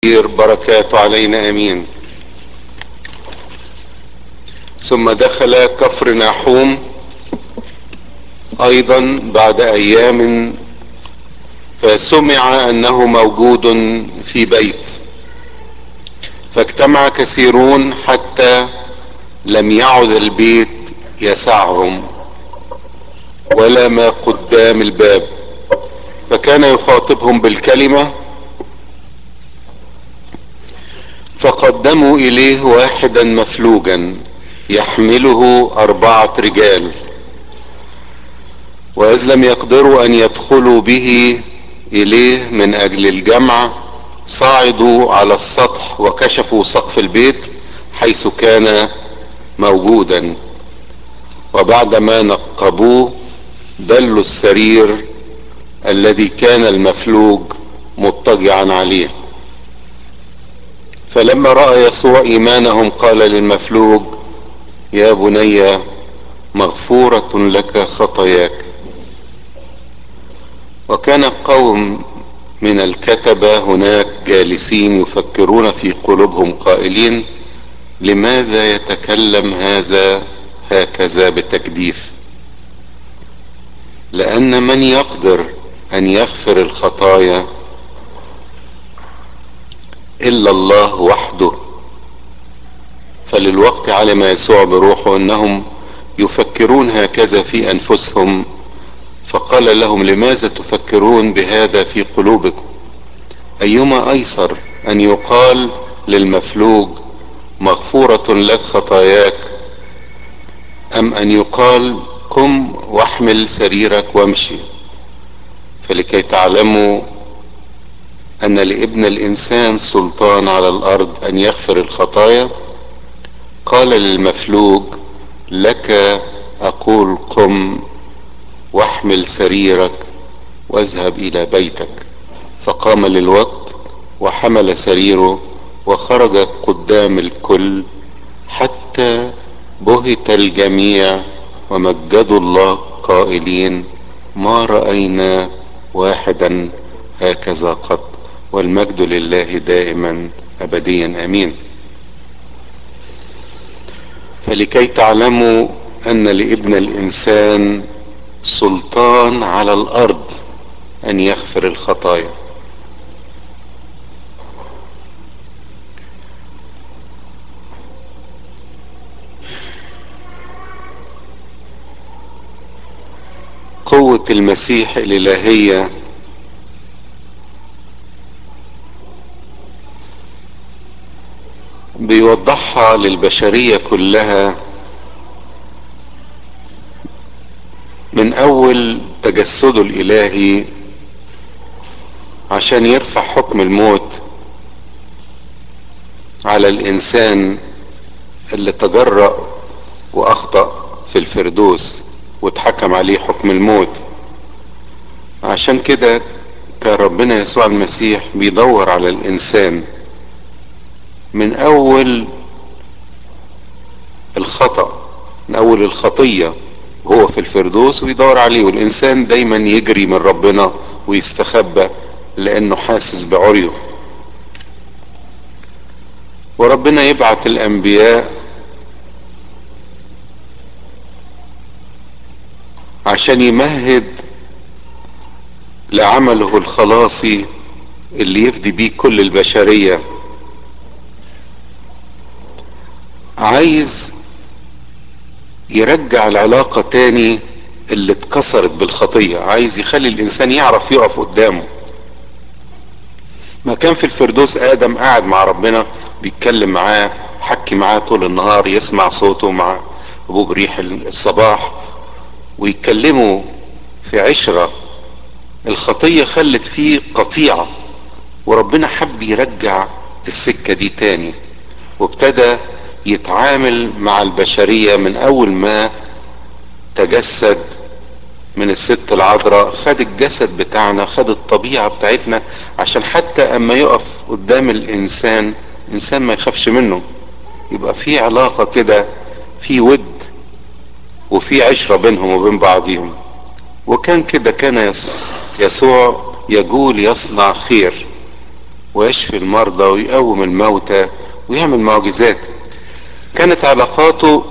بركاته علينا امين ثم دخل كفر ناحوم ايضا بعد ايام فسمع انه موجود في بيت فاجتمع كثيرون حتى لم يعد البيت يسعهم ولا ما قدام الباب فكان يخاطبهم بالكلمه فقدموا اليه واحدا مفلوجا يحمله اربعه رجال واذ لم يقدروا ان يدخلوا به اليه من اجل الجمع صعدوا على السطح وكشفوا سقف البيت حيث كان موجودا وبعدما نقبوه دلوا السرير الذي كان المفلوج مضطجعا عليه فلما راى يسوع ايمانهم قال للمفلوج يا بني مغفوره لك خطاياك وكان قوم من الكتبه هناك جالسين يفكرون في قلوبهم قائلين لماذا يتكلم هذا هكذا بتجديف لان من يقدر ان يغفر الخطايا الا الله وحده فللوقت علم يسوع بروحه انهم يفكرون هكذا في انفسهم فقال لهم لماذا تفكرون بهذا في قلوبكم ايما ايسر ان يقال للمفلوج مغفوره لك خطاياك ام ان يقال قم واحمل سريرك وامشي فلكي تعلموا ان لابن الانسان سلطان على الارض ان يغفر الخطايا قال للمفلوج لك اقول قم واحمل سريرك واذهب الى بيتك فقام للوقت وحمل سريره وخرج قدام الكل حتى بهت الجميع ومجدوا الله قائلين ما راينا واحدا هكذا قط والمجد لله دائما ابديا امين فلكي تعلموا ان لابن الانسان سلطان على الارض ان يغفر الخطايا قوه المسيح الالهيه بيوضحها للبشريه كلها من اول تجسده الالهي عشان يرفع حكم الموت على الانسان اللي تجرأ واخطأ في الفردوس واتحكم عليه حكم الموت عشان كده كان ربنا يسوع المسيح بيدور على الانسان من اول الخطأ من اول الخطية وهو في الفردوس ويدور عليه والانسان دايما يجري من ربنا ويستخبى لانه حاسس بعريه وربنا يبعت الانبياء عشان يمهد لعمله الخلاصي اللي يفدي بيه كل البشريه عايز يرجع العلاقة تاني اللي اتكسرت بالخطية عايز يخلي الانسان يعرف يقف قدامه ما كان في الفردوس ادم قاعد مع ربنا بيتكلم معاه حكي معاه طول النهار يسمع صوته مع ابوه بريح الصباح ويتكلموا في عشرة الخطية خلت فيه قطيعة وربنا حب يرجع السكة دي تاني وابتدى يتعامل مع البشرية من أول ما تجسد من الست العذراء خد الجسد بتاعنا خد الطبيعة بتاعتنا عشان حتى أما يقف قدام الإنسان الإنسان ما يخافش منه يبقى في علاقة كده في ود وفي عشرة بينهم وبين بعضهم وكان كده كان يسوع, يسوع يقول يصنع خير ويشفي المرضى ويقوم الموتى ويعمل معجزات كانت علاقاته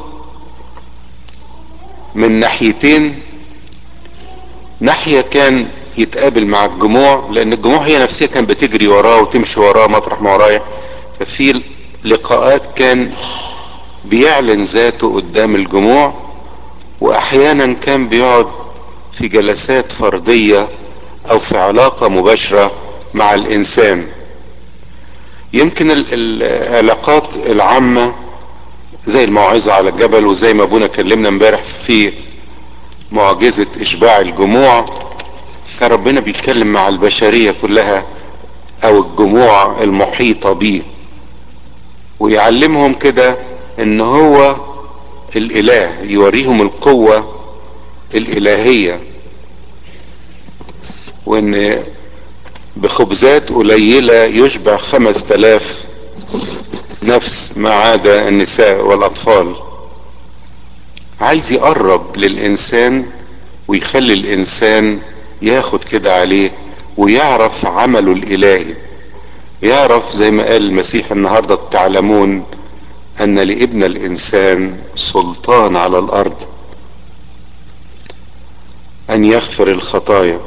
من ناحيتين ناحية كان يتقابل مع الجموع لان الجموع هي نفسها كان بتجري وراه وتمشي وراه مطرح ما ورايا ففي لقاءات كان بيعلن ذاته قدام الجموع واحيانا كان بيقعد في جلسات فردية او في علاقة مباشرة مع الانسان يمكن العلاقات العامة زي الموعظة على الجبل وزي ما ابونا كلمنا امبارح في معجزة اشباع الجموع كان ربنا بيتكلم مع البشرية كلها او الجموع المحيطة بيه ويعلمهم كده ان هو الاله يوريهم القوة الالهية وان بخبزات قليلة يشبع خمس تلاف نفس ما عدا النساء والاطفال عايز يقرب للانسان ويخلي الانسان ياخد كده عليه ويعرف عمله الالهي يعرف زي ما قال المسيح النهارده تعلمون ان لابن الانسان سلطان على الارض ان يغفر الخطايا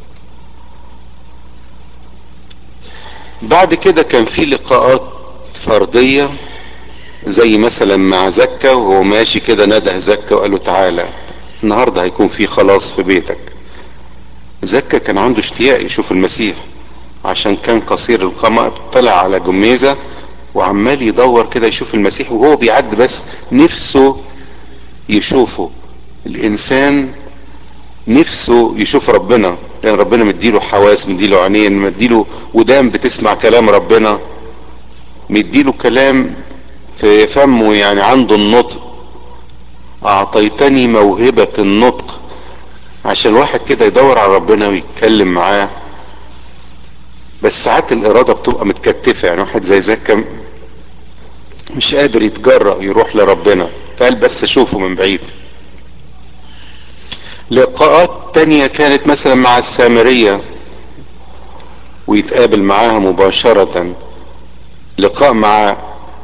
بعد كده كان في لقاءات فردية زي مثلا مع زكا وهو ماشي كده نده زكا وقال له تعالى النهاردة هيكون في خلاص في بيتك زكا كان عنده اشتياق يشوف المسيح عشان كان قصير القامة طلع على جميزة وعمال يدور كده يشوف المسيح وهو بيعد بس نفسه يشوفه الانسان نفسه يشوف ربنا لان ربنا مديله حواس مديله عينين مديله ودان بتسمع كلام ربنا مديله كلام في فمه يعني عنده النطق اعطيتني موهبة النطق عشان الواحد كده يدور على ربنا ويتكلم معاه بس ساعات الارادة بتبقى متكتفة يعني واحد زي زكا مش قادر يتجرأ يروح لربنا فقال بس اشوفه من بعيد لقاءات تانية كانت مثلا مع السامرية ويتقابل معاها مباشرة لقاء مع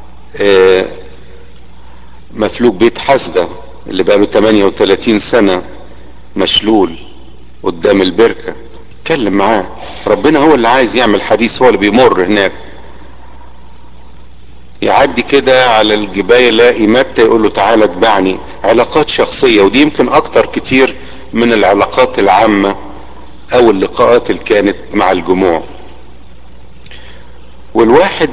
مفلوج بيت حسدة اللي بقاله 38 سنة مشلول قدام البركة اتكلم معاه ربنا هو اللي عايز يعمل حديث هو اللي بيمر هناك يعدي كده على الجباية يلاقي متى يقول له تعالى اتبعني علاقات شخصية ودي يمكن اكتر كتير من العلاقات العامة او اللقاءات اللي كانت مع الجموع والواحد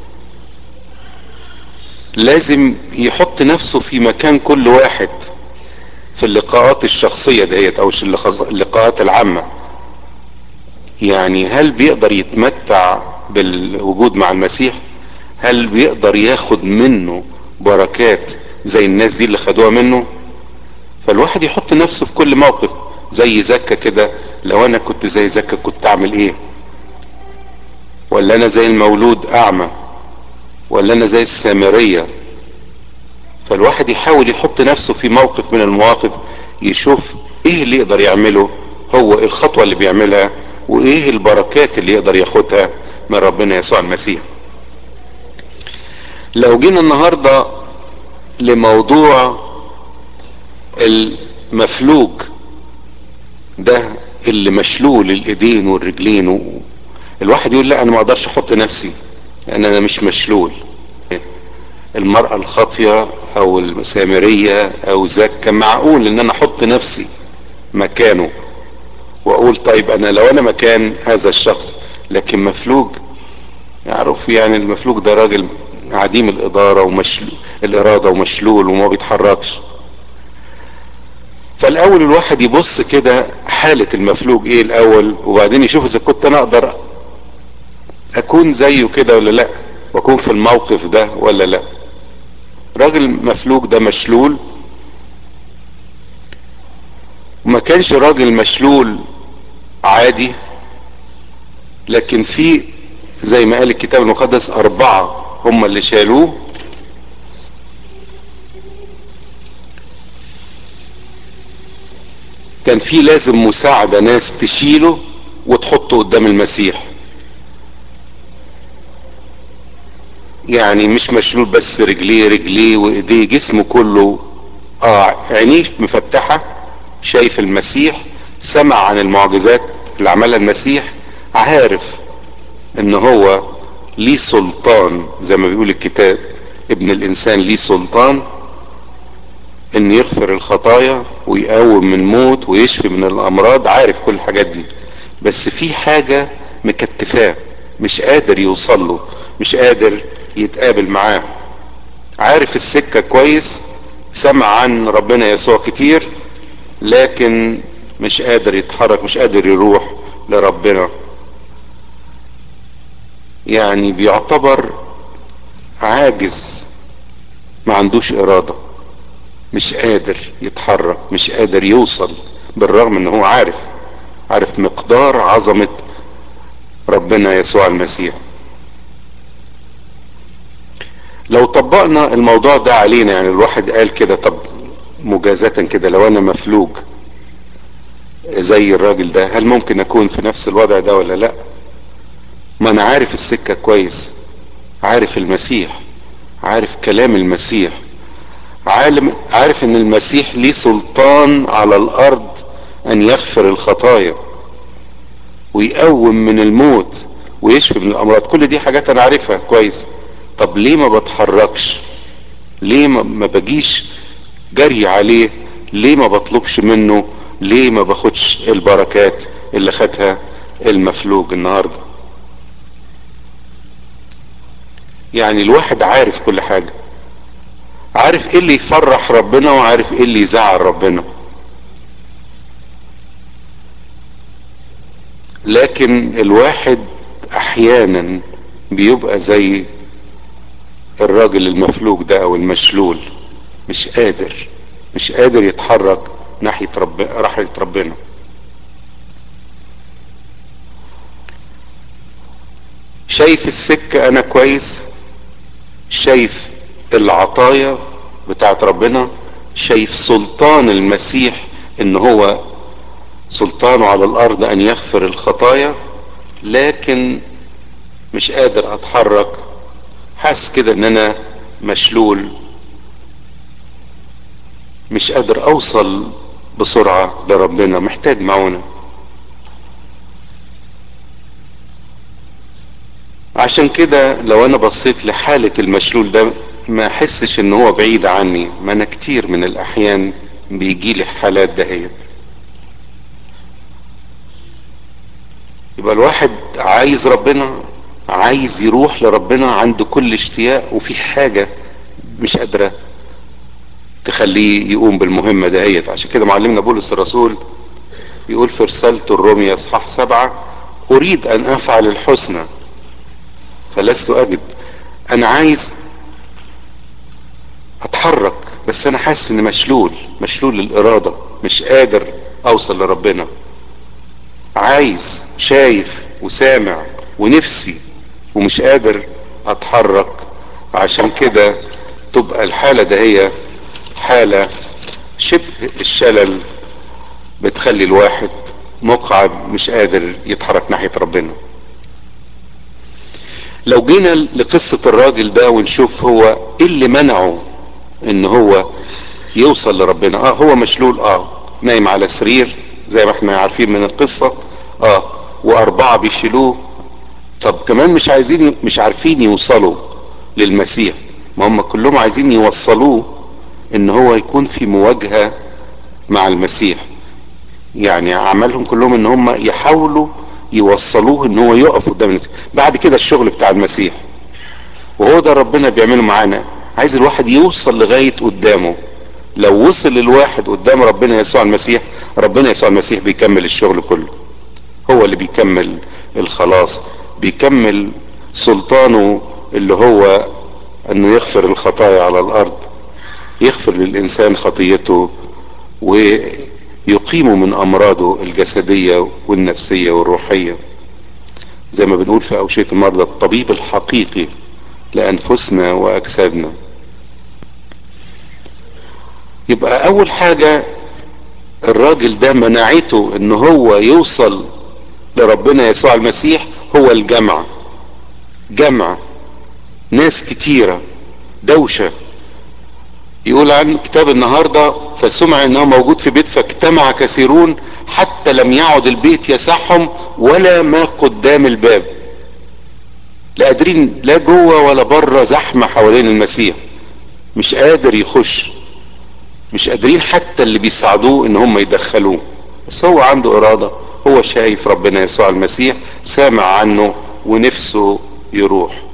لازم يحط نفسه في مكان كل واحد في اللقاءات الشخصية دهيت او اللقاءات العامة يعني هل بيقدر يتمتع بالوجود مع المسيح هل بيقدر ياخد منه بركات زي الناس دي اللي خدوها منه فالواحد يحط نفسه في كل موقف زي زكا كده لو انا كنت زي زكا كنت اعمل ايه ولا انا زي المولود اعمى ولا انا زي السامرية فالواحد يحاول يحط نفسه في موقف من المواقف يشوف ايه اللي يقدر يعمله هو الخطوة اللي بيعملها وايه البركات اللي يقدر ياخدها من ربنا يسوع المسيح لو جينا النهاردة لموضوع المفلوج ده اللي مشلول الايدين والرجلين و... الواحد يقول لا انا ما اقدرش احط نفسي لان انا مش مشلول المرأة الخاطية او السامرية او زكا معقول ان انا احط نفسي مكانه واقول طيب انا لو انا مكان هذا الشخص لكن مفلوج يعرف يعني المفلوج ده راجل عديم الادارة ومشلول الارادة ومشلول وما بيتحركش فالاول الواحد يبص كده حالة المفلوج ايه الاول وبعدين يشوف اذا كنت انا اقدر اكون زيه كده ولا لا واكون في الموقف ده ولا لا راجل مفلوج ده مشلول وما كانش راجل مشلول عادي لكن في زي ما قال الكتاب المقدس اربعة هم اللي شالوه كان في لازم مساعدة ناس تشيله وتحطه قدام المسيح يعني مش مشلول بس رجليه رجليه وايديه جسمه كله اه عينيه مفتحة شايف المسيح سمع عن المعجزات اللي عملها المسيح عارف ان هو ليه سلطان زي ما بيقول الكتاب ابن الانسان ليه سلطان ان يغفر الخطايا ويقوم من الموت ويشفي من الامراض عارف كل الحاجات دي بس في حاجة مكتفاه مش قادر يوصل له مش قادر يتقابل معاه عارف السكة كويس سمع عن ربنا يسوع كتير لكن مش قادر يتحرك مش قادر يروح لربنا يعني بيعتبر عاجز ما عندوش ارادة مش قادر يتحرك مش قادر يوصل بالرغم ان هو عارف عارف مقدار عظمة ربنا يسوع المسيح لو طبقنا الموضوع ده علينا يعني الواحد قال كده طب مجازة كده لو انا مفلوج زي الراجل ده هل ممكن اكون في نفس الوضع ده ولا لا ما انا عارف السكة كويس عارف المسيح عارف كلام المسيح عالم عارف ان المسيح ليه سلطان على الارض ان يغفر الخطايا ويقوم من الموت ويشفي من الامراض كل دي حاجات انا عارفها كويس طب ليه ما بتحركش ليه ما, ما بجيش جري عليه ليه ما بطلبش منه ليه ما باخدش البركات اللي خدها المفلوج النهارده يعني الواحد عارف كل حاجة عارف ايه اللي يفرح ربنا وعارف ايه اللي يزعل ربنا لكن الواحد احيانا بيبقى زي الراجل المفلوج ده او المشلول مش قادر مش قادر يتحرك ناحية رب رحلة ربنا شايف السكة انا كويس شايف العطايا بتاعت ربنا شايف سلطان المسيح ان هو سلطانه على الارض ان يغفر الخطايا لكن مش قادر اتحرك حاسس كده ان انا مشلول مش قادر اوصل بسرعة لربنا محتاج معونة عشان كده لو انا بصيت لحالة المشلول ده ما احسش ان هو بعيد عني ما انا كتير من الاحيان بيجي لي حالات دهيت يبقى الواحد عايز ربنا عايز يروح لربنا عنده كل اشتياق وفي حاجة مش قادرة تخليه يقوم بالمهمة دهيت عشان كده معلمنا بولس الرسول يقول في رسالته الرومية اصحاح سبعة اريد ان افعل الحسنى فلست اجد انا عايز اتحرك بس انا حاسس اني مشلول مشلول الارادة مش قادر اوصل لربنا عايز شايف وسامع ونفسي ومش قادر اتحرك عشان كده تبقى الحالة ده هي حالة شبه الشلل بتخلي الواحد مقعد مش قادر يتحرك ناحية ربنا لو جينا لقصة الراجل ده ونشوف هو ايه اللي منعه ان هو يوصل لربنا اه هو مشلول اه نايم على سرير زي ما احنا عارفين من القصة اه واربعة بيشيلوه طب كمان مش عايزين مش عارفين يوصلوا للمسيح ما هم كلهم عايزين يوصلوه ان هو يكون في مواجهة مع المسيح يعني عملهم كلهم ان هم يحاولوا يوصلوه ان هو يقف قدام المسيح بعد كده الشغل بتاع المسيح وهو ده ربنا بيعمله معانا عايز الواحد يوصل لغاية قدامه لو وصل الواحد قدام ربنا يسوع المسيح ربنا يسوع المسيح بيكمل الشغل كله هو اللي بيكمل الخلاص بيكمل سلطانه اللي هو انه يغفر الخطايا على الارض يغفر للانسان خطيته ويقيمه من امراضه الجسدية والنفسية والروحية زي ما بنقول في اوشية المرضى الطبيب الحقيقي لانفسنا واجسادنا يبقى اول حاجة الراجل ده منعته ان هو يوصل لربنا يسوع المسيح هو الجمع جمع ناس كتيرة دوشة يقول عن كتاب النهاردة فسمع انه موجود في بيت فاجتمع كثيرون حتى لم يعد البيت يسعهم ولا ما قدام الباب لا قادرين لا جوه ولا بره زحمة حوالين المسيح مش قادر يخش مش قادرين حتى اللي بيساعدوه ان هم يدخلوه بس هو عنده ارادة هو شايف ربنا يسوع المسيح سامع عنه ونفسه يروح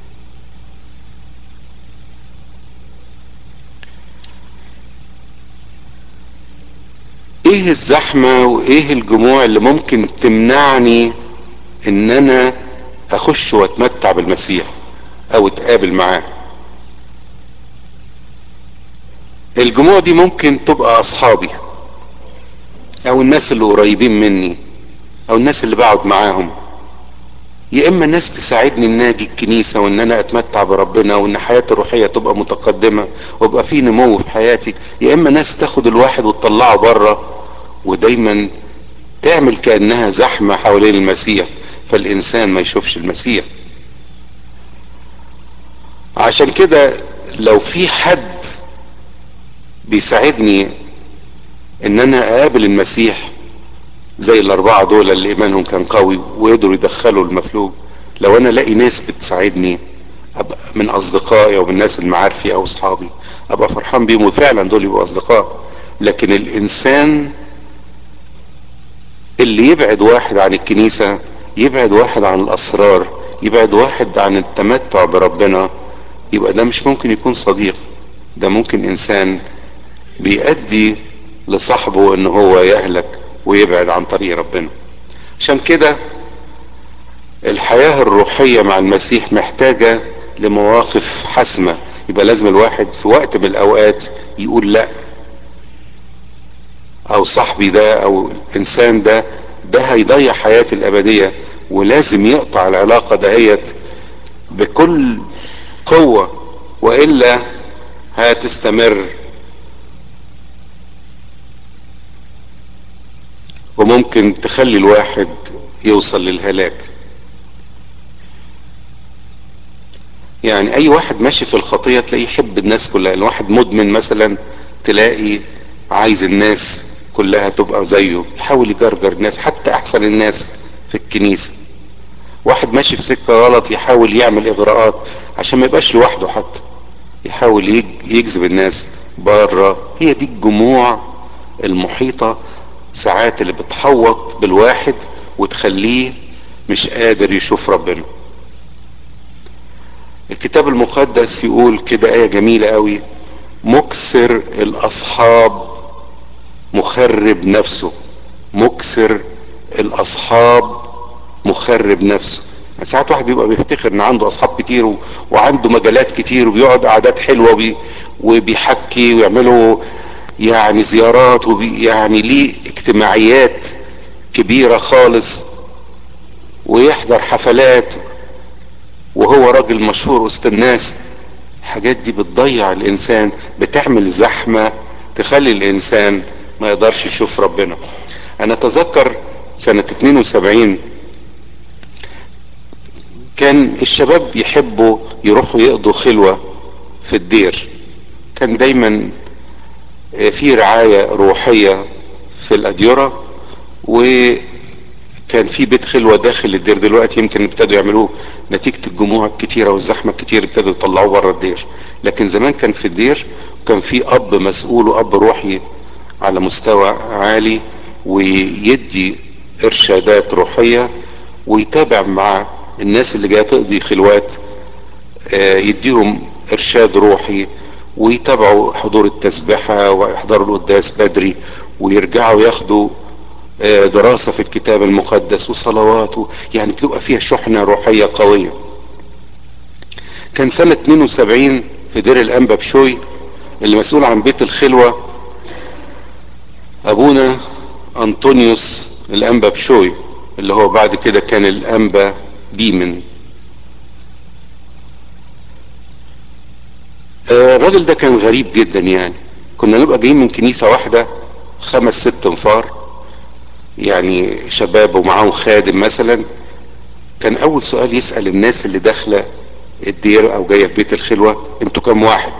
ايه الزحمة وايه الجموع اللي ممكن تمنعني ان انا اخش واتمتع بالمسيح او اتقابل معاه الجموع دي ممكن تبقى اصحابي او الناس اللي قريبين مني او الناس اللي بقعد معاهم يا اما ناس تساعدني ان اجي الكنيسه وان انا اتمتع بربنا وان حياتي الروحيه تبقى متقدمه ويبقى في نمو في حياتي يا اما ناس تاخد الواحد وتطلعه بره ودايما تعمل كانها زحمه حوالين المسيح فالانسان ما يشوفش المسيح عشان كده لو في حد بيساعدني ان انا اقابل المسيح زي الاربعه دول اللي ايمانهم كان قوي وقدروا يدخلوا المفلوج لو انا الاقي ناس بتساعدني ابقى من اصدقائي او من الناس المعارفي او اصحابي ابقى فرحان بيهم وفعلا دول يبقوا اصدقاء لكن الانسان اللي يبعد واحد عن الكنيسه يبعد واحد عن الاسرار يبعد واحد عن التمتع بربنا يبقى ده مش ممكن يكون صديق ده ممكن انسان بيأدي لصاحبه ان هو يهلك ويبعد عن طريق ربنا عشان كده الحياة الروحية مع المسيح محتاجة لمواقف حاسمة يبقى لازم الواحد في وقت من الاوقات يقول لا او صاحبي ده او الانسان ده ده هيضيع حياتي الابدية ولازم يقطع العلاقة دهيت بكل قوة والا هتستمر وممكن تخلي الواحد يوصل للهلاك يعني اي واحد ماشي في الخطية تلاقيه يحب الناس كلها الواحد مدمن مثلا تلاقي عايز الناس كلها تبقى زيه يحاول يجرجر الناس حتى احسن الناس في الكنيسة واحد ماشي في سكة غلط يحاول يعمل اغراءات عشان ما يبقاش لوحده حتى يحاول يجذب الناس بره هي دي الجموع المحيطة ساعات اللي بتحوط بالواحد وتخليه مش قادر يشوف ربنا الكتاب المقدس يقول كده آية جميلة قوي مكسر الأصحاب مخرب نفسه مكسر الأصحاب مخرب نفسه ساعات واحد بيبقى بيفتخر ان عنده اصحاب كتير و... وعنده مجالات كتير وبيقعد قعدات حلوه وبي... وبيحكي ويعملوا يعني زيارات وبي... يعني ليه اجتماعيات كبيره خالص ويحضر حفلات وهو راجل مشهور وسط الناس الحاجات دي بتضيع الانسان بتعمل زحمه تخلي الانسان ما يقدرش يشوف ربنا انا اتذكر سنه 72 كان الشباب يحبوا يروحوا يقضوا خلوة في الدير كان دايما في رعاية روحية في الأديرة وكان في بيت خلوة داخل الدير دلوقتي يمكن ابتدوا يعملوه نتيجة الجموع الكتيرة والزحمة الكتير ابتدوا يطلعوه بره الدير لكن زمان كان في الدير وكان في أب مسؤول وأب روحي على مستوى عالي ويدي إرشادات روحية ويتابع مع الناس اللي جايه تقضي خلوات يديهم ارشاد روحي ويتابعوا حضور التسبحة ويحضروا القداس بدري ويرجعوا ياخدوا دراسة في الكتاب المقدس وصلوات يعني بتبقى فيها شحنة روحية قوية كان سنة 72 في دير الأنبا بشوي اللي مسؤول عن بيت الخلوة أبونا أنطونيوس الأنبا بشوي اللي هو بعد كده كان الأنبا بيمن الراجل ده كان غريب جدا يعني كنا نبقى جايين من كنيسة واحدة خمس ست انفار يعني شباب ومعاهم خادم مثلا كان اول سؤال يسأل الناس اللي داخلة الدير او جايه في بيت الخلوه انتوا كام واحد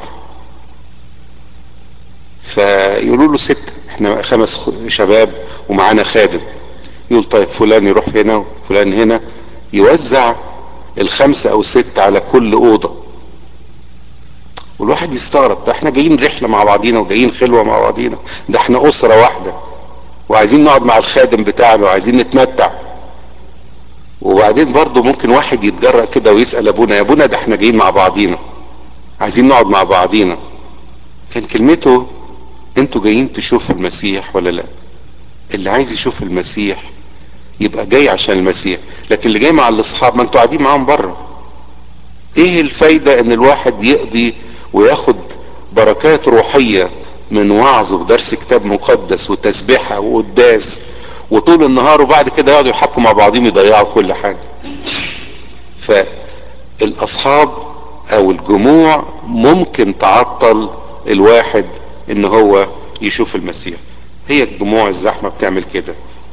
فيقولوا له ستة احنا خمس شباب ومعانا خادم يقول طيب فلان يروح هنا وفلان هنا يوزع الخمسة او الستة على كل اوضة والواحد يستغرب ده احنا جايين رحلة مع بعضينا وجايين خلوة مع بعضينا ده احنا اسرة واحدة وعايزين نقعد مع الخادم بتاعنا وعايزين نتمتع وبعدين برضه ممكن واحد يتجرأ كده ويسأل ابونا يا ابونا ده احنا جايين مع بعضينا عايزين نقعد مع بعضينا كان كلمته انتوا جايين تشوفوا المسيح ولا لا اللي عايز يشوف المسيح يبقى جاي عشان المسيح لكن اللي جاي مع الاصحاب ما انتوا قاعدين معاهم بره ايه الفايدة ان الواحد يقضي وياخد بركات روحية من وعظ ودرس كتاب مقدس وتسبيحة وقداس وطول النهار وبعد كده يقعدوا يحكوا مع بعضهم يضيعوا كل حاجة فالاصحاب او الجموع ممكن تعطل الواحد ان هو يشوف المسيح هي الجموع الزحمة بتعمل كده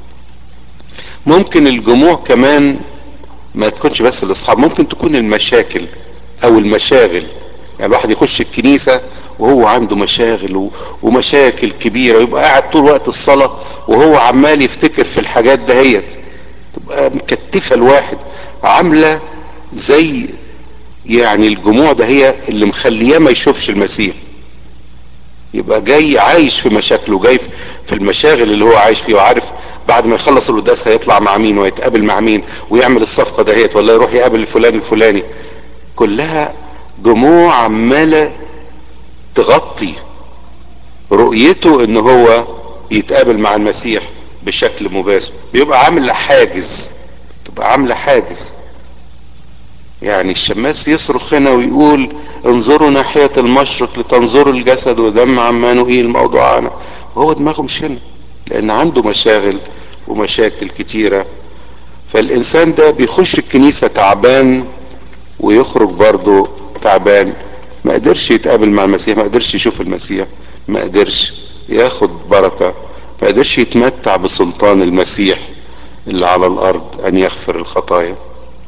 ممكن الجموع كمان ما تكونش بس الاصحاب ممكن تكون المشاكل او المشاغل يعني الواحد يخش الكنيسة وهو عنده مشاغل ومشاكل كبيرة ويبقى قاعد طول وقت الصلاة وهو عمال يفتكر في الحاجات دهيت تبقى مكتفة الواحد عاملة زي يعني الجموع ده هي اللي مخلياه ما يشوفش المسيح يبقى جاي عايش في مشاكله جاي في المشاغل اللي هو عايش فيها وعارف بعد ما يخلص القداس هيطلع مع مين ويتقابل مع مين ويعمل الصفقه دهيت ولا يروح يقابل الفلان الفلاني كلها جموع عماله تغطي رؤيته ان هو يتقابل مع المسيح بشكل مباشر بيبقى عامل حاجز تبقى عامله حاجز يعني الشماس يصرخ هنا ويقول انظروا ناحية المشرق لتنظروا الجسد ودم عمانوئيل موضوعنا وهو دماغه مش هنا لان عنده مشاغل ومشاكل كتيرة فالانسان ده بيخش الكنيسة تعبان ويخرج برضه تعبان ما قدرش يتقابل مع المسيح ما قدرش يشوف المسيح ما قدرش ياخد بركة ما قدرش يتمتع بسلطان المسيح اللي على الارض ان يغفر الخطايا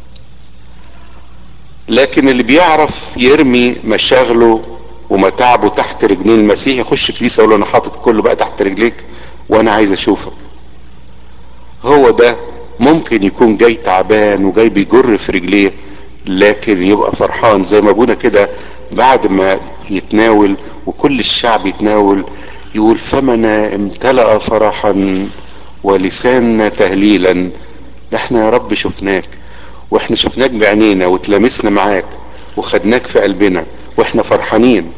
لكن اللي بيعرف يرمي مشاغله ومتاعبه تحت رجلين المسيح يخش كنيسه يقول له انا حاطط كله بقى تحت رجليك وانا عايز اشوفك هو ده ممكن يكون جاي تعبان وجاي بيجر في رجليه لكن يبقى فرحان زي ما ابونا كده بعد ما يتناول وكل الشعب يتناول يقول فمنا امتلأ فرحا ولساننا تهليلا ده احنا يا رب شفناك واحنا شفناك بعينينا وتلامسنا معاك وخدناك في قلبنا واحنا فرحانين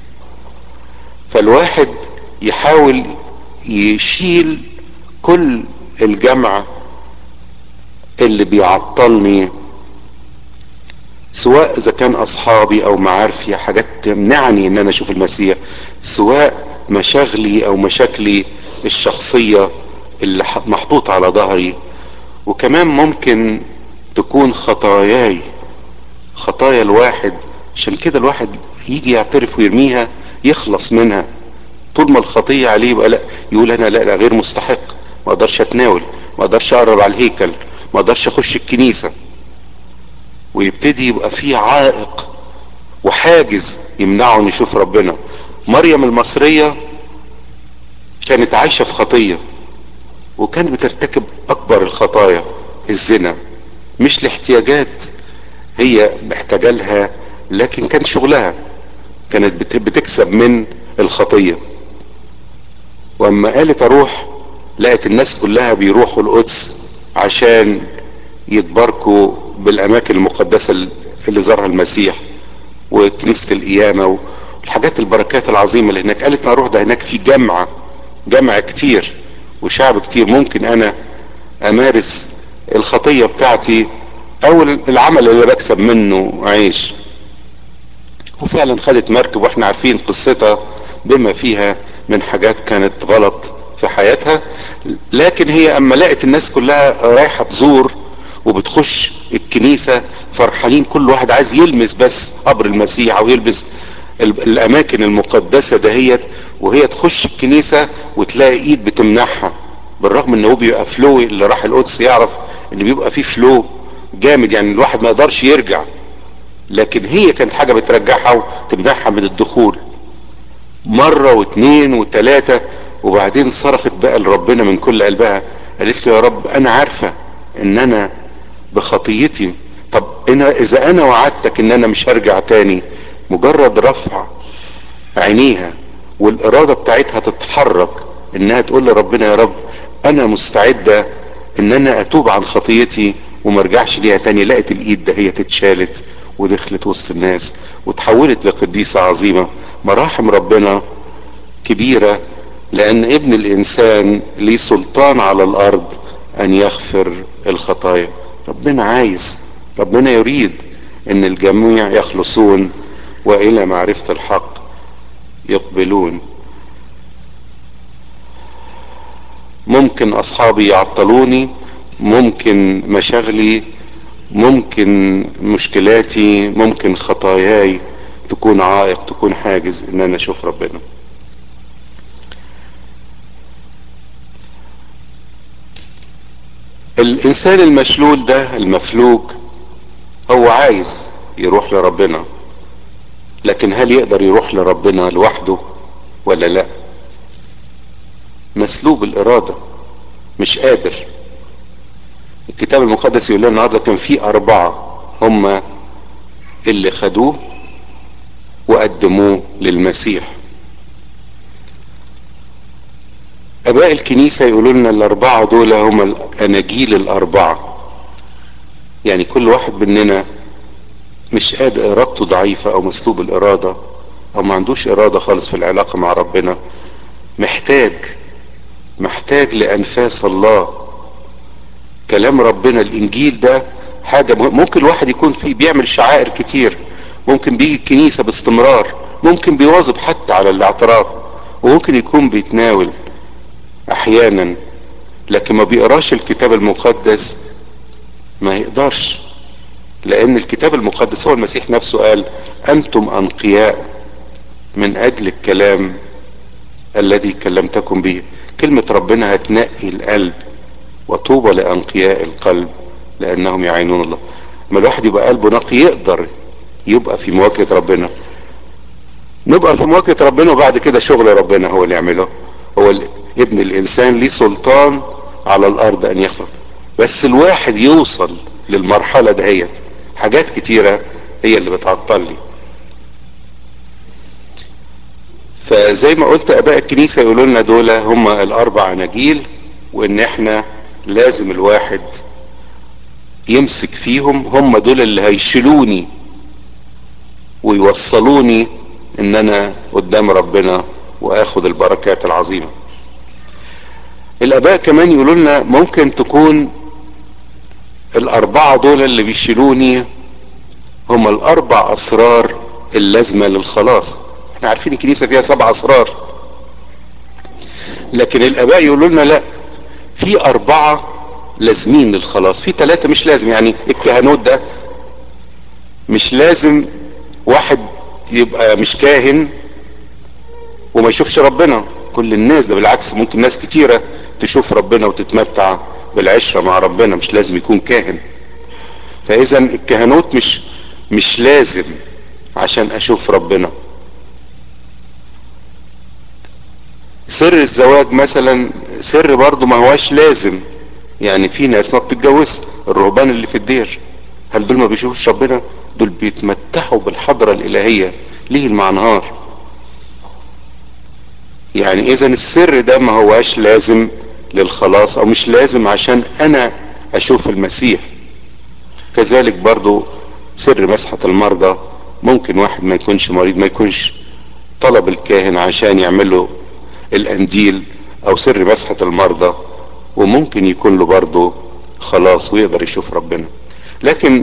فالواحد يحاول يشيل كل الجمع اللي بيعطلني سواء اذا كان اصحابي او معارفي حاجات تمنعني ان انا اشوف المسيح سواء مشاغلي او مشاكلي الشخصية اللي محطوط على ظهري وكمان ممكن تكون خطاياي خطايا الواحد عشان كده الواحد يجي يعترف ويرميها يخلص منها طول ما الخطية عليه يبقى لا يقول انا لا لا غير مستحق ما اقدرش اتناول ما اقدرش اقرب على الهيكل ما اقدرش اخش الكنيسة ويبتدي يبقى في عائق وحاجز يمنعه ان يشوف ربنا مريم المصرية كانت عايشة في خطية وكانت بترتكب اكبر الخطايا الزنا مش لاحتياجات هي محتاجة لها لكن كان شغلها كانت بتكسب من الخطية واما قالت اروح لقت الناس كلها بيروحوا القدس عشان يتباركوا بالاماكن المقدسة اللي زارها المسيح وكنيسة القيامة والحاجات البركات العظيمة اللي هناك قالت اروح ده هناك في جمع جمع كتير وشعب كتير ممكن انا امارس الخطية بتاعتي او العمل اللي بكسب منه عيش وفعلا خدت مركب واحنا عارفين قصتها بما فيها من حاجات كانت غلط في حياتها لكن هي اما لقت الناس كلها رايحة تزور وبتخش الكنيسة فرحانين كل واحد عايز يلمس بس قبر المسيح او يلبس الاماكن المقدسة دهيت وهي تخش الكنيسة وتلاقي ايد بتمنعها بالرغم ان هو بيبقى فلو اللي راح القدس يعرف ان بيبقى فيه فلو جامد يعني الواحد ما يقدرش يرجع لكن هي كانت حاجة بترجعها وتمنعها من الدخول مرة واثنين وثلاثة وبعدين صرخت بقى لربنا من كل قلبها قالت له يا رب انا عارفة ان انا بخطيتي طب انا اذا انا وعدتك ان انا مش هرجع تاني مجرد رفع عينيها والارادة بتاعتها تتحرك انها تقول لربنا يا رب انا مستعدة ان انا اتوب عن خطيتي وما ارجعش ليها تاني لقت الايد ده هي تتشالت ودخلت وسط الناس وتحولت لقديسة عظيمة مراحم ربنا كبيرة لان ابن الانسان ليه سلطان على الارض ان يغفر الخطايا ربنا عايز ربنا يريد ان الجميع يخلصون والى معرفة الحق يقبلون ممكن اصحابي يعطلوني ممكن مشاغلي ممكن مشكلاتي ممكن خطاياي تكون عائق تكون حاجز ان انا اشوف ربنا الانسان المشلول ده المفلوج هو عايز يروح لربنا لكن هل يقدر يروح لربنا لوحده ولا لا مسلوب الارادة مش قادر الكتاب المقدس يقول لنا النهارده كان في اربعة هم اللي خدوه وقدموه للمسيح اباء الكنيسة يقولوا لنا الاربعة دول هم الاناجيل الاربعة يعني كل واحد مننا مش قادر ارادته ضعيفة او مسلوب الارادة او ما عندوش ارادة خالص في العلاقة مع ربنا محتاج محتاج لانفاس الله كلام ربنا الانجيل ده حاجة ممكن الواحد يكون فيه بيعمل شعائر كتير ممكن بيجي الكنيسة باستمرار ممكن بيواظب حتى على الاعتراف وممكن يكون بيتناول احيانا لكن ما بيقراش الكتاب المقدس ما يقدرش لان الكتاب المقدس هو المسيح نفسه قال انتم انقياء من اجل الكلام الذي كلمتكم به كلمة ربنا هتنقي القلب وطوبى لانقياء القلب لانهم يعينون الله ما الواحد يبقى قلبه نقي يقدر يبقى في مواجهة ربنا نبقى في مواجهة ربنا وبعد كده شغل ربنا هو اللي يعمله هو ابن الانسان ليه سلطان على الارض ان يخلق بس الواحد يوصل للمرحلة دهيت حاجات كتيرة هي اللي بتعطلني فزي ما قلت اباء الكنيسة يقولوا لنا دول هم الاربع اناجيل وان احنا لازم الواحد يمسك فيهم هم دول اللي هيشيلوني ويوصلوني ان انا قدام ربنا واخد البركات العظيمة الاباء كمان يقولوا لنا ممكن تكون الاربعة دول اللي بيشيلوني هم الاربع اسرار اللازمة للخلاص احنا عارفين الكنيسة فيها سبع اسرار لكن الاباء يقولوا لنا لا في اربعة لازمين للخلاص في ثلاثة مش لازم يعني الكهنوت ده مش لازم واحد يبقى مش كاهن وما يشوفش ربنا كل الناس ده بالعكس ممكن ناس كتيرة تشوف ربنا وتتمتع بالعشرة مع ربنا مش لازم يكون كاهن فاذا الكهنوت مش مش لازم عشان اشوف ربنا سر الزواج مثلا سر برضه ما هواش لازم يعني في ناس ما بتتجوز الرهبان اللي في الدير هل دول ما بيشوفوش ربنا دول بيتمتعوا بالحضرة الالهية ليل مع نهار يعني اذا السر ده ما هواش لازم للخلاص او مش لازم عشان انا اشوف المسيح كذلك برضو سر مسحة المرضى ممكن واحد ما يكونش مريض ما يكونش طلب الكاهن عشان يعمل له الانديل او سر مسحة المرضى وممكن يكون له برضه خلاص ويقدر يشوف ربنا لكن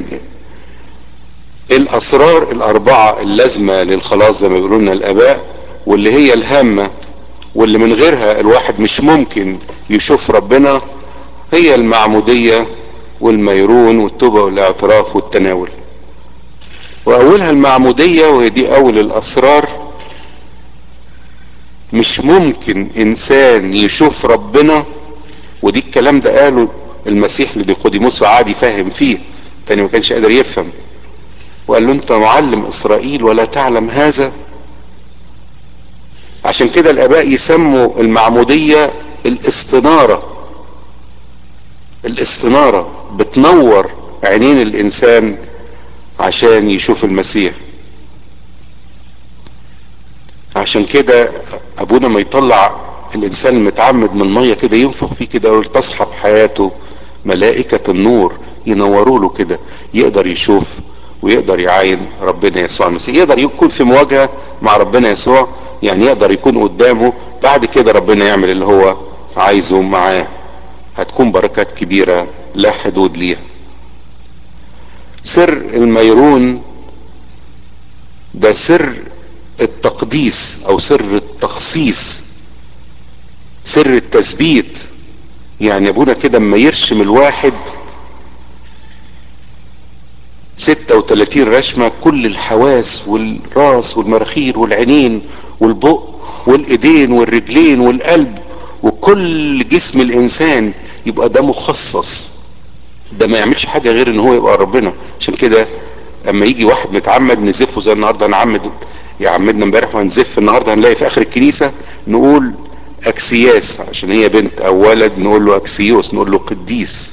الاسرار الاربعة اللازمة للخلاص زي ما بيقولوا لنا الاباء واللي هي الهامة واللي من غيرها الواحد مش ممكن يشوف ربنا هي المعمودية والميرون والتوبة والاعتراف والتناول واولها المعمودية وهي دي اول الاسرار مش ممكن انسان يشوف ربنا ودي الكلام ده قاله المسيح لنيقوديموس وقعد يفهم فيه تاني ما كانش قادر يفهم وقال له انت معلم اسرائيل ولا تعلم هذا عشان كده الاباء يسموا المعمودية الاستنارة الاستنارة بتنور عينين الانسان عشان يشوف المسيح عشان كده ابونا ما يطلع الانسان المتعمد من ميه كده ينفخ فيه كده يقول تصحب حياته ملائكة النور ينوروا له كده يقدر يشوف ويقدر يعاين ربنا يسوع المسيح يقدر يكون في مواجهة مع ربنا يسوع يعني يقدر يكون قدامه بعد كده ربنا يعمل اللي هو عايزه معاه هتكون بركات كبيرة لا حدود ليها سر الميرون ده سر التقديس او سر التخصيص سر التثبيت يعني ابونا كده اما يرشم الواحد 36 رشمة كل الحواس والراس والمراخير والعينين والبق والايدين والرجلين والقلب وكل جسم الانسان يبقى ده مخصص ده ما يعملش حاجة غير ان هو يبقى ربنا عشان كده اما يجي واحد متعمد نزفه زي النهارده نعمد يعمدنا امبارح وهنزف النهارده هنلاقي في اخر الكنيسة نقول اكسياس عشان هي بنت او ولد نقول له اكسيوس نقول له قديس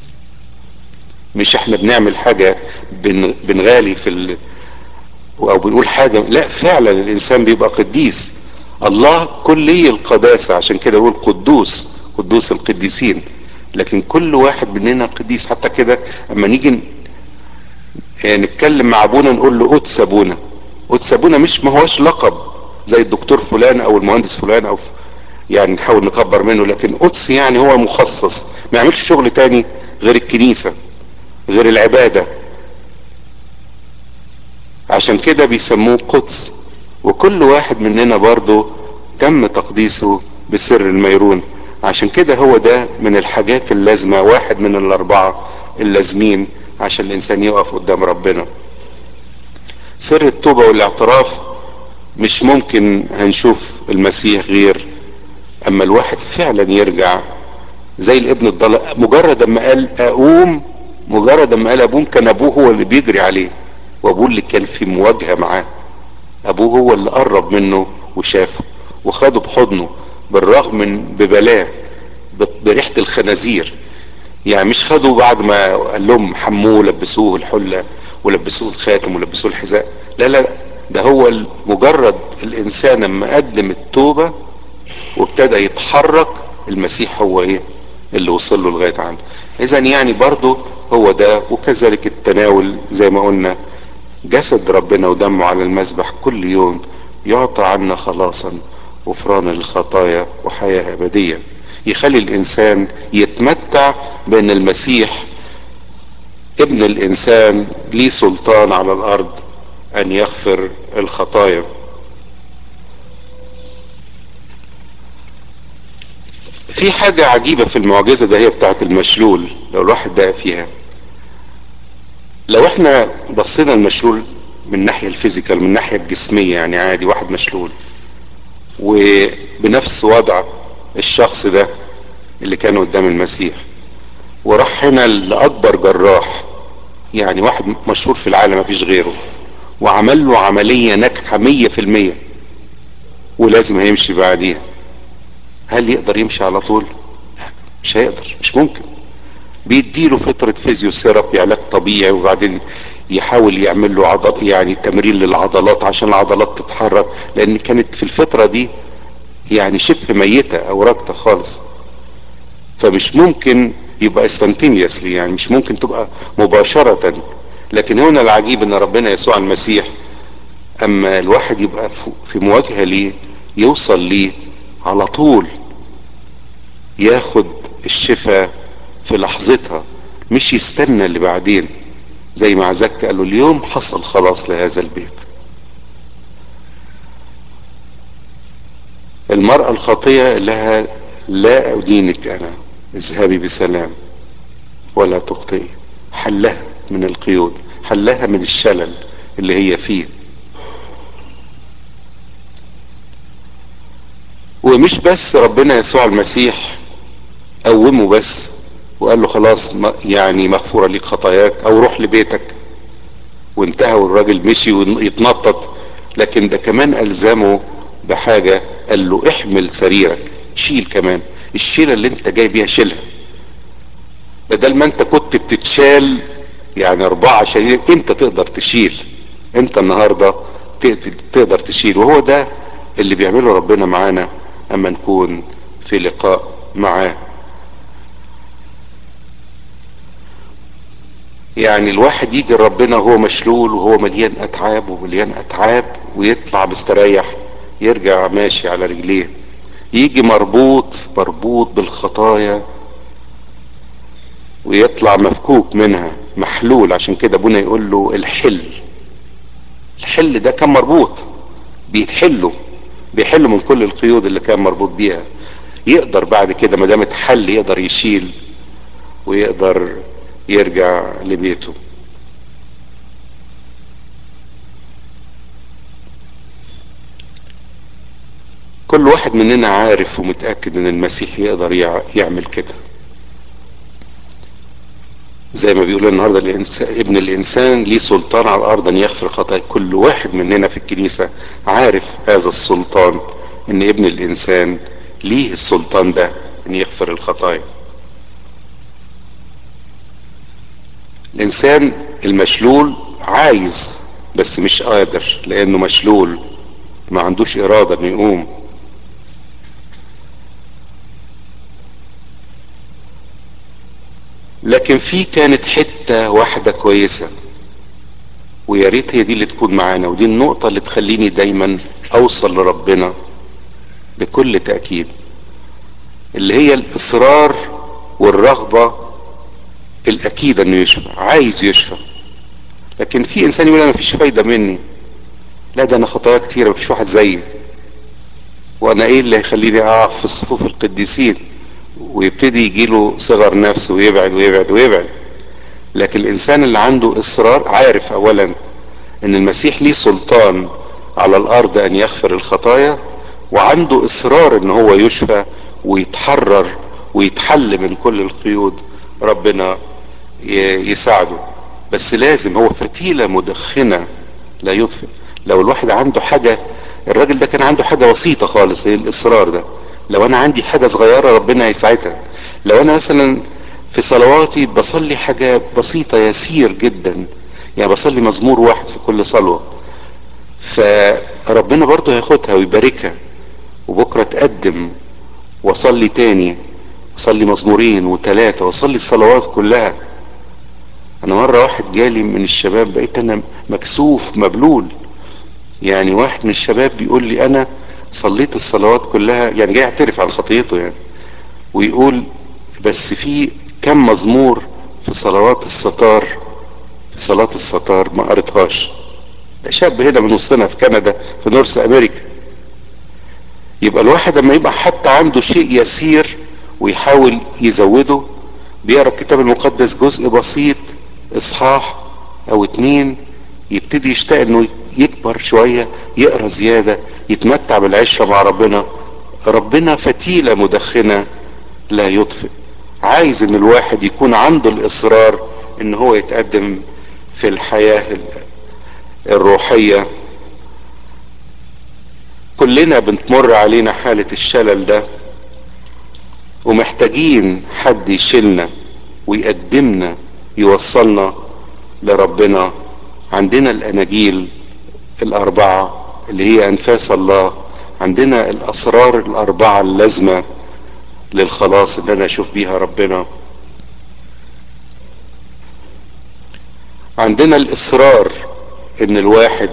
مش احنا بنعمل حاجة بن بنغالي في ال... او بنقول حاجة لا فعلا الانسان بيبقى قديس الله كلي القداسة عشان كده بقول قدوس قدوس القديسين لكن كل واحد مننا قديس حتى كده اما نيجي نتكلم مع ابونا نقول له قدس ابونا قدس ابونا مش ما هوش لقب زي الدكتور فلان او المهندس فلان او يعني نحاول نكبر منه لكن قدس يعني هو مخصص ما يعملش شغل تاني غير الكنيسة غير العبادة عشان كده بيسموه قدس وكل واحد مننا برضه تم تقديسه بسر الميرون عشان كده هو ده من الحاجات اللازمة واحد من الاربعة اللازمين عشان الانسان يقف قدام ربنا سر التوبة والاعتراف مش ممكن هنشوف المسيح غير اما الواحد فعلا يرجع زي الابن الضال مجرد اما قال اقوم مجرد اما قال ابوه كان ابوه هو اللي بيجري عليه وابوه اللي كان في مواجهة معاه ابوه هو اللي قرب منه وشافه وخده بحضنه بالرغم من ببلاه بريحة الخنازير يعني مش خده بعد ما قال لهم حموه ولبسوه الحلة ولبسوه الخاتم ولبسوه الحذاء لا لا لا ده هو مجرد الانسان لما قدم التوبة وابتدى يتحرك المسيح هو ايه اللي وصل له لغاية عنده اذا يعني برضه هو ده وكذلك التناول زي ما قلنا جسد ربنا ودمه على المذبح كل يوم يعطى عنا خلاصا غفران للخطايا وحياة أبدية يخلي الإنسان يتمتع بأن المسيح ابن الإنسان ليه سلطان على الأرض أن يغفر الخطايا في حاجة عجيبة في المعجزة ده هي بتاعت المشلول لو الواحد دقى فيها لو احنا بصينا المشلول من الناحية الفيزيكال من الناحية الجسمية يعني عادي واحد مشلول وبنفس وضع الشخص ده اللي كان قدام المسيح وراح هنا لأكبر جراح يعني واحد مشهور في العالم مفيش غيره وعمل له عملية ناجحة مية في المية ولازم هيمشي بعديها هل يقدر يمشي على طول مش هيقدر مش ممكن بيديله فترة فيزيوثيرابي علاج طبيعي وبعدين يحاول يعمل له عضل يعني تمرين للعضلات عشان العضلات تتحرك لان كانت في الفترة دي يعني شبه ميتة او راكدة خالص فمش ممكن يبقى استنتينيسلي يعني مش ممكن تبقى مباشرة لكن هنا العجيب ان ربنا يسوع المسيح اما الواحد يبقى في مواجهة ليه يوصل ليه على طول ياخد الشفاء في لحظتها مش يستنى اللي بعدين زي ما عزك قال له اليوم حصل خلاص لهذا البيت المرأة الخاطية لها لا أدينك أنا اذهبي بسلام ولا تخطئي حلها من القيود حلها من الشلل اللي هي فيه ومش بس ربنا يسوع المسيح قومه بس وقال له خلاص يعني مغفورة ليك خطاياك او روح لبيتك وانتهى والراجل مشي ويتنطط لكن ده كمان الزمه بحاجة قال له احمل سريرك شيل كمان الشيلة اللي انت جاي بيها شيلها بدل ما انت كنت بتتشال يعني اربعة شايلين انت تقدر تشيل انت النهاردة تقدر تشيل وهو ده اللي بيعمله ربنا معانا اما نكون في لقاء معاه يعني الواحد يجي ربنا وهو مشلول وهو مليان اتعاب ومليان اتعاب ويطلع مستريح يرجع ماشي على رجليه يجي مربوط مربوط بالخطايا ويطلع مفكوك منها محلول عشان كده ابونا يقول له الحل الحل ده كان مربوط بيتحله بيحل من كل القيود اللي كان مربوط بيها يقدر بعد كده ما دام اتحل يقدر يشيل ويقدر يرجع لبيته كل واحد مننا عارف ومتأكد ان المسيح يقدر يعمل كده زي ما بيقول النهارده الإنسان ابن الانسان ليه سلطان على الارض ان يغفر خطايا كل واحد مننا في الكنيسه عارف هذا السلطان ان ابن الانسان ليه السلطان ده ان يغفر الخطايا الانسان المشلول عايز بس مش قادر لانه مشلول ما عندوش اراده انه يقوم لكن في كانت حته واحده كويسه ويا ريت هي دي اللي تكون معانا ودي النقطه اللي تخليني دايما اوصل لربنا بكل تاكيد اللي هي الاصرار والرغبه الاكيده انه يشفى عايز يشفى لكن في انسان يقول انا مفيش فايده مني لا ده انا خطايا كتيره مفيش واحد زيي وانا ايه اللي هيخليني اقف في صفوف القديسين ويبتدي يجيله صغر نفس ويبعد ويبعد ويبعد لكن الانسان اللي عنده اصرار عارف اولا ان المسيح ليه سلطان على الارض ان يغفر الخطايا وعنده اصرار ان هو يشفى ويتحرر ويتحل من كل القيود ربنا يساعده بس لازم هو فتيلة مدخنة لا يطفئ لو الواحد عنده حاجة الراجل ده كان عنده حاجة بسيطة خالص هي الإصرار ده لو أنا عندي حاجة صغيرة ربنا يساعدها لو أنا مثلا في صلواتي بصلي حاجة بسيطة يسير جدا يعني بصلي مزمور واحد في كل صلوة فربنا برضه هياخدها ويباركها وبكرة تقدم واصلي تاني اصلي مزمورين وثلاثة واصلي الصلوات كلها انا مرة واحد جالي من الشباب بقيت انا مكسوف مبلول يعني واحد من الشباب بيقول لي انا صليت الصلوات كلها يعني جاي يعترف عن خطيته يعني ويقول بس في كم مزمور في صلوات الستار في صلاة الستار ما قريتهاش ده شاب هنا من وسطنا في كندا في نورث امريكا يبقى الواحد لما يبقى حتى عنده شيء يسير ويحاول يزوده بيقرا الكتاب المقدس جزء بسيط اصحاح او اتنين يبتدي يشتاق انه يكبر شويه يقرا زياده يتمتع بالعشره مع ربنا ربنا فتيله مدخنه لا يطفئ عايز ان الواحد يكون عنده الاصرار ان هو يتقدم في الحياه الروحيه كلنا بنتمر علينا حاله الشلل ده ومحتاجين حد يشيلنا ويقدمنا يوصلنا لربنا عندنا الاناجيل الاربعه اللي هي انفاس الله عندنا الاسرار الاربعه اللازمه للخلاص اللي انا اشوف بيها ربنا عندنا الاصرار ان الواحد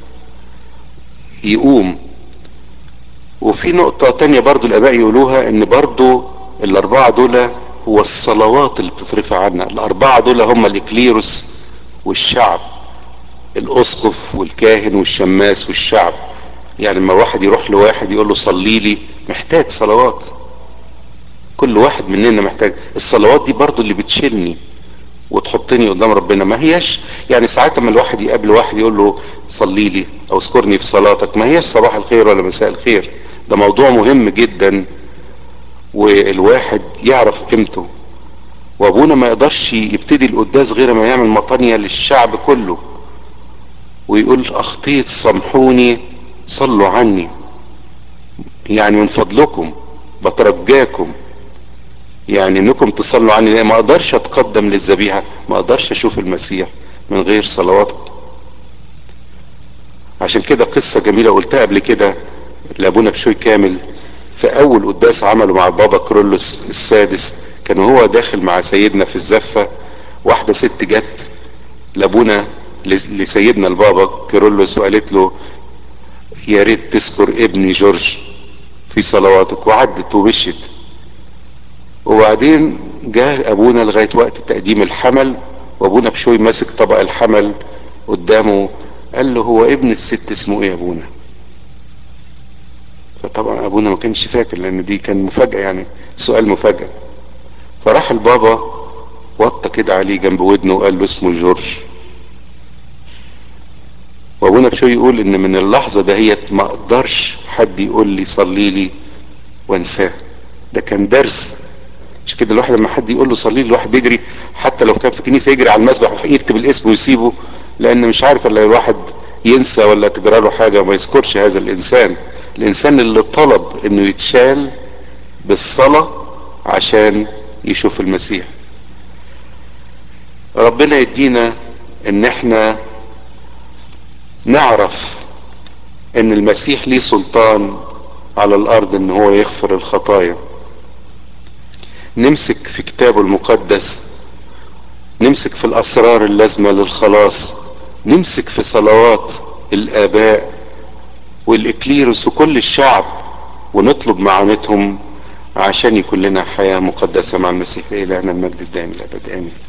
يقوم وفي نقطة تانية برضو الاباء يقولوها ان برضو الاربعة دول هو الصلوات اللي بتترفع عنا الاربعة دول هم الاكليروس والشعب الاسقف والكاهن والشماس والشعب يعني لما واحد يروح لواحد يقول له صلي لي محتاج صلوات كل واحد مننا محتاج الصلوات دي برضو اللي بتشيلني وتحطني قدام ربنا ما هياش يعني ساعات لما الواحد يقابل واحد يقول له صلي لي او اذكرني في صلاتك ما هياش صباح الخير ولا مساء الخير ده موضوع مهم جدا والواحد يعرف قيمته وابونا ما يقدرش يبتدي القداس غير ما يعمل مطانية للشعب كله ويقول اخطيت سامحوني صلوا عني يعني من فضلكم بترجاكم يعني انكم تصلوا عني لان ما اقدرش اتقدم للذبيحه ما اقدرش اشوف المسيح من غير صلواتكم عشان كده قصه جميله قلتها قبل كده لابونا بشوي كامل في اول قداس عمله مع بابا كرولوس السادس كان هو داخل مع سيدنا في الزفه واحده ست جت لابونا لسيدنا البابا كيرلس وقالت له يا ريت تذكر ابني جورج في صلواتك وعدت ومشيت وبعدين جاء ابونا لغايه وقت تقديم الحمل وابونا بشوي ماسك طبق الحمل قدامه قال له هو ابن الست اسمه ايه يا ابونا فطبعا ابونا ما كانش فاكر لان دي كان مفاجاه يعني سؤال مفاجاه فراح البابا وطى كده عليه جنب ودنه وقال له اسمه جورج وابونا بشوي يقول ان من اللحظه دهيت ما اقدرش حد يقول لي صلي لي وانساه ده كان درس مش كده الواحد لما حد يقول له صلي لي الواحد بيجري حتى لو كان في كنيسه يجري على المسبح يكتب الاسم ويسيبه لان مش عارف الا الواحد ينسى ولا تجرى له حاجه وما يذكرش هذا الانسان الانسان اللي طلب انه يتشال بالصلاه عشان يشوف المسيح ربنا يدينا ان احنا نعرف ان المسيح ليه سلطان على الارض ان هو يغفر الخطايا نمسك في كتابه المقدس نمسك في الاسرار اللازمه للخلاص نمسك في صلوات الاباء والاكليروس وكل الشعب ونطلب معونتهم عشان يكون لنا حياه مقدسه مع المسيح الهنا المجد الدائم الابد امين